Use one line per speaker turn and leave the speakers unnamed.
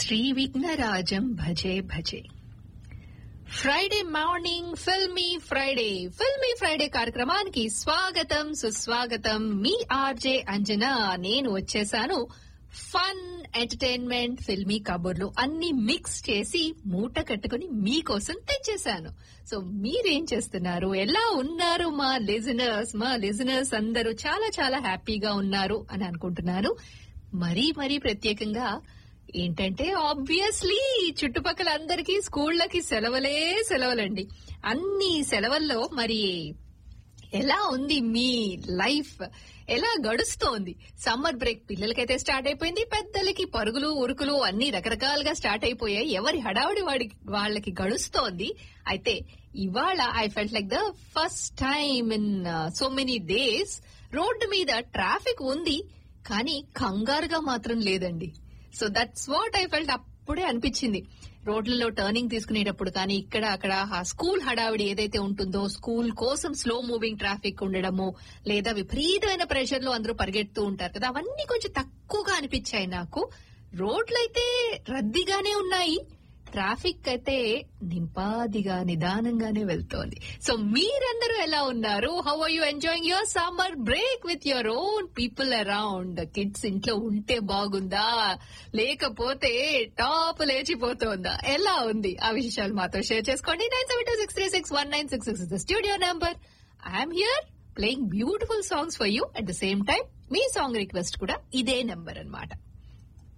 శ్రీ విఘ్నరాజం భజే భజే Friday morning filmy Friday filmy Friday కార్యక్రమానికి స్వాగతం సుస్వాగతం మీ ఆర్జే అంజనా నేను వచ్చేసాను ఫన్ ఎంటర్టైన్మెంట్ ఫిల్మీ కబుర్లు అన్ని మిక్స్ చేసి మూట కట్టుకుని మీకోసం తెచ్చేశాను సో మీరేం చేస్తున్నారు ఎలా ఉన్నారు మా లిజనర్స్ మా లిజనర్స్ అందరూ చాలా చాలా హ్యాపీగా ఉన్నారు అని అనుకుంటున్నాను మరీ మరీ ప్రత్యేకంగా ఏంటంటే ఆబ్వియస్లీ చుట్టుపక్కల అందరికీ స్కూళ్ళకి సెలవులే సెలవులండి అన్ని సెలవుల్లో మరి ఎలా ఉంది మీ లైఫ్ ఎలా గడుస్తోంది సమ్మర్ బ్రేక్ పిల్లలకైతే స్టార్ట్ అయిపోయింది పెద్దలకి పరుగులు ఉరుకులు అన్ని రకరకాలుగా స్టార్ట్ అయిపోయాయి ఎవరి హడావుడి వాడి వాళ్ళకి గడుస్తోంది అయితే ఇవాళ I felt like the first time in so many days road మీద ట్రాఫిక్ ఉంది కానీ కంగారుగా మాత్రం లేదండి so that's what I felt అప్పుడే అనిపించింది రోడ్లలో టర్నింగ్ తీసుకునేటప్పుడు కానీ ఇక్కడ అక్కడ ఆ స్కూల్ హడావిడి ఏదైతే ఉంటుందో స్కూల్ కోసం స్లో మూవింగ్ ట్రాఫిక్ ఉండడము లేదా విపరీతమైన ప్రెషర్ లో అందరూ పరిగెడుతూ ఉంటారు కదా అవన్నీ కొంచెం తక్కువగా అనిపించాయి నాకు రోడ్లైతే రద్దీగానే ఉన్నాయి ట్రాఫిక్ అయితే నింపాదిగా నిదానంగానే వెళ్తోంది సో మీరందరూ ఎలా ఉన్నారు how are you enjoying your summer break with your own people around kids ఇంట్లో ఉంటే బాగుందా లేకపోతే టాప్ లేచిపోతోందా ఎలా ఉంది ఆ విషయాలు మాతో షేర్ చేసుకోండి nine seven two six three six one nine six six studio number I'm here playing beautiful songs for you at the same time మీ సాంగ్ రిక్వెస్ట్ కూడా ఇదే నెంబర్ అన్నమాట